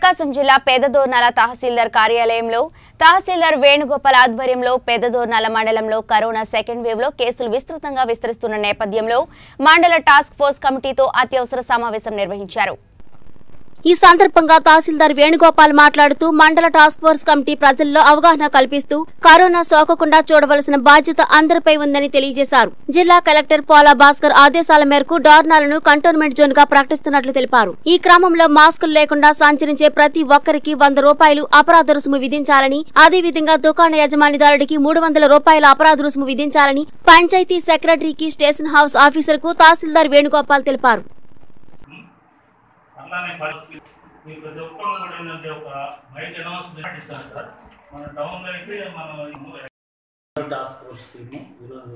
ప్రకాశం జిల్లా పేదదోర్నాల తహసీల్దార్ కార్యాలయంలో తహసీల్దార్ వేణుగోపాల్ ఆధ్వర్యంలో పేదదోర్నాల మండలంలో కరోనా సెకండ్ వేవ్ లో కేసులు విస్తృతంగా విస్తరిస్తున్న నేపథ్యంలో మండల టాస్క్ ఫోర్స్ కమిటీతో అత్యవసర సమావేశం నిర్వహించారు ఈ సందర్భంగా తహసీల్దార్ వేణుగోపాల్ మాట్లాడుతూ మండల టాస్క్ ఫోర్స్ కమిటీ ప్రజల్లో అవగాహన కల్పిస్తూ కరోనా సోకకుండా చూడవలసిన బాధ్యత అందరిపై ఉందని తెలియజేశారు జిల్లా కలెక్టర్ పోలా భాస్కర్ ఆదేశాల మేరకు డార్నాలను కంటోన్మెంట్ జోన్ గా ప్రకటిస్తున్నట్లు తెలిపారు ఈ క్రమంలో మాస్కులు లేకుండా సంచరించే ప్రతి ఒక్కరికి వంద రూపాయలు అపరాధ రుసుము విధించాలని అదేవిధంగా దుకాణ యజమానిదారుడికి మూడు వందల రూపాయల అపరాధ రుసుము విధించాలని పంచాయతీ సెక్రటరీకి స్టేషన్ హౌస్ ఆఫీసర్ కు తహసీల్దార్ వేణుగోపాల్ తెలిపారు అట్లానే పరిస్థితి మీ ప్రతి ఒక్కరు కూడా ఏంటంటే ఒక మైక్ అనౌన్స్మెంట్ ఇస్తారు సార్ మన టౌన్లో అయితే మనం టాస్క్ ఫోర్స్ టీము ఈరోజు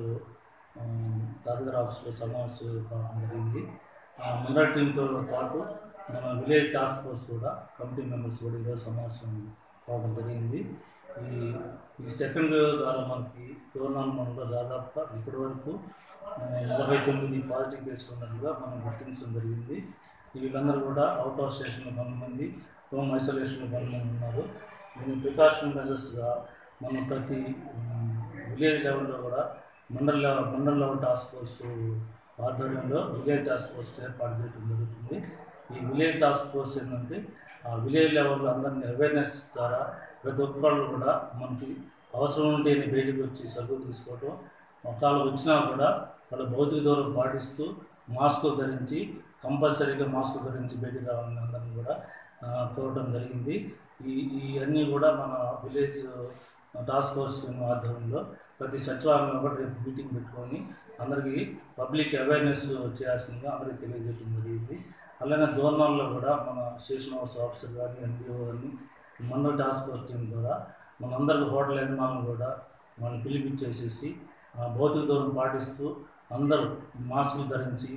తహసీల్దార్ ఆఫీస్లో సమావేశం కావడం జరిగింది ఆ మండల టీంతో పాటు మన విలేజ్ టాస్క్ ఫోర్స్ కూడా కమిటీ మెంబర్స్ కూడా ఈరోజు సమావేశం కావడం జరిగింది ఈ ఈ సెకండ్ వేవ్ ద్వారా మనకి కరోనా మనలో దాదాపుగా ఇప్పటి వరకు నలభై తొమ్మిది పాజిటివ్ కేసులు ఉన్నట్టుగా మనం గుర్తించడం జరిగింది వీళ్ళందరూ కూడా అవుట్ ఆఫ్ స్టేషన్లో కొంతమంది హోమ్ ఐసోలేషన్లో కొంతమంది ఉన్నారు దీని ప్రికాషన్ మెజర్స్గా మనం ప్రతి ఉమ్, విలేజ్ లెవెల్లో కూడా మండల లెవెల్ మండల లెవెల్ టాస్క్ ఫోర్స్ ఆధ్వర్యంలో విలేజ్ టాస్క్ ఫోర్స్ ఏర్పాటు చేయడం జరుగుతుంది ఈ విలేజ్ టాస్క్ ఫోర్స్ ఏంటంటే ఆ విలేజ్ లెవెల్లో అందరినీ అవేర్నెస్ ద్వారా ప్రతి ఒక్కళ్ళు కూడా మనకి అవసరం ఉంటేనే బయటకు వచ్చి సరుకు తీసుకోవటం ఒకవేళ వచ్చినా కూడా వాళ్ళ భౌతిక దూరం పాటిస్తూ మాస్కులు ధరించి కంపల్సరీగా మాస్కులు ధరించి బయటికి రావాలని అందరినీ కూడా ఆ, కోరడం జరిగింది ఈ ఈ అన్నీ కూడా మన విలేజ్ టాస్క్ ఫోర్స్ టీమ్ ఆధ్వర్యంలో ప్రతి సచివాలయంలో కూడా రేపు మీటింగ్ పెట్టుకొని అందరికీ పబ్లిక్ అవేర్నెస్ చేయాల్సిందిగా అందరికీ తెలియజేయడం జరిగింది అలానే దోర్నాల్లో కూడా మన స్టేషన్ హౌస్ ఆఫీసర్ కానీ ఎన్టీఓ కానీ మండల టాస్క్ ఫోర్స్ టీం ద్వారా మనందరికీ హోటల్ యజమానులు కూడా మనం పిలిపించేసేసి ఆ, భౌతిక దూరం పాటిస్తూ అందరూ మాస్కులు ధరించి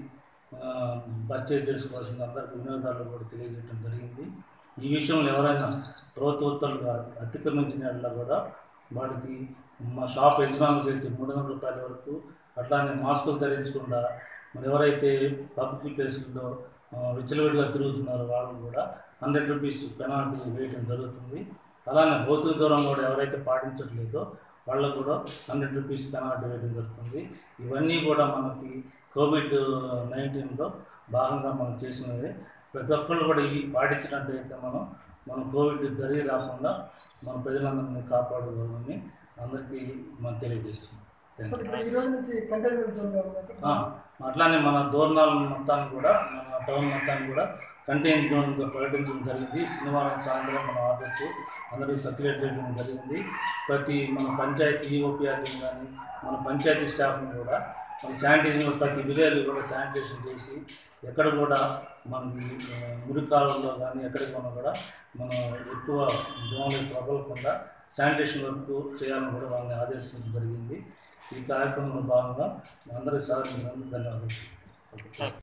పర్చేజ్ చేసుకోవాల్సిన అందరికీ వినియోగదారులు కూడా తెలియజేయడం జరిగింది ఈ విషయంలో ఎవరైనా ప్రభుత్వ ఉత్తర్వులు అతిక్రమించిన యెడల కూడా వాడికి మా షాప్ యజమానులకు అయితే మూడు వందల రూపాయల వరకు అట్లానే మాస్కులు ధరించకుండా మరి ఎవరైతే పబ్లిక్ ప్లేసుల్లో ఆ, విచ్చలవిడిగా తిరుగుతున్నారో వాళ్ళు కూడా హండ్రెడ్ రూపీస్ పెనాల్టీ వేయడం జరుగుతుంది అలానే భౌతిక దూరం కూడా ఎవరైతే పాటించట్లేదో వాళ్ళకు కూడా హండ్రెడ్ రూపీస్ పెనాల్టీ వేయడం జరుగుతుంది ఇవన్నీ కూడా మనకి కోవిడ్ నైన్టీన్లో భాగంగా మనం చేసినవి ప్రతి ఒక్కళ్ళు కూడా ఈ పాటించినట్టయితే మనం మనం కోవిడ్ దరి రాకుండా మన ప్రజలందరినీ కాపాడుకోవాలని అందరికీ మనం తెలియజేస్తున్నాం థ్యాంక్ యూ ఇప్పుడు ఈ రోజు నుంచి కంటైన్మెంట్ జోన్ లో ఉన్నాయి సార్ ఆ, అట్లానే మన దోర్నాల మొత్తాన్ని కూడా మన టౌన్ మొత్తాన్ని కూడా కంటైన్ జోన్గా ప్రకటించడం జరిగింది శనివారం సాయంత్రం మన ఆఫీసు అందరికీ సర్క్యులేట్ చేయడం జరిగింది ప్రతి మన పంచాయతీ ఈఓపీఆర్ని కానీ మన పంచాయతీ స్టాఫ్ని కూడా మన శానిటైజేషన్ ప్రతి విలేజ్ కూడా శానిటైజేషన్ చేసి ఎక్కడ కూడా మనకి ఆ, మురికి కాలువల్లో కానీ ఎక్కడికి ఉన్నా కూడా మనం ఎక్కువ దోమలు ప్రబలకుండా శానిటేషన్ వర్క్ చేయాలని కూడా వాళ్ళని ఆదేశించడం జరిగింది ఈ కార్యక్రమంలో భాగంగా అందరికీ సహకరించినందుకు ధన్యవాదాలు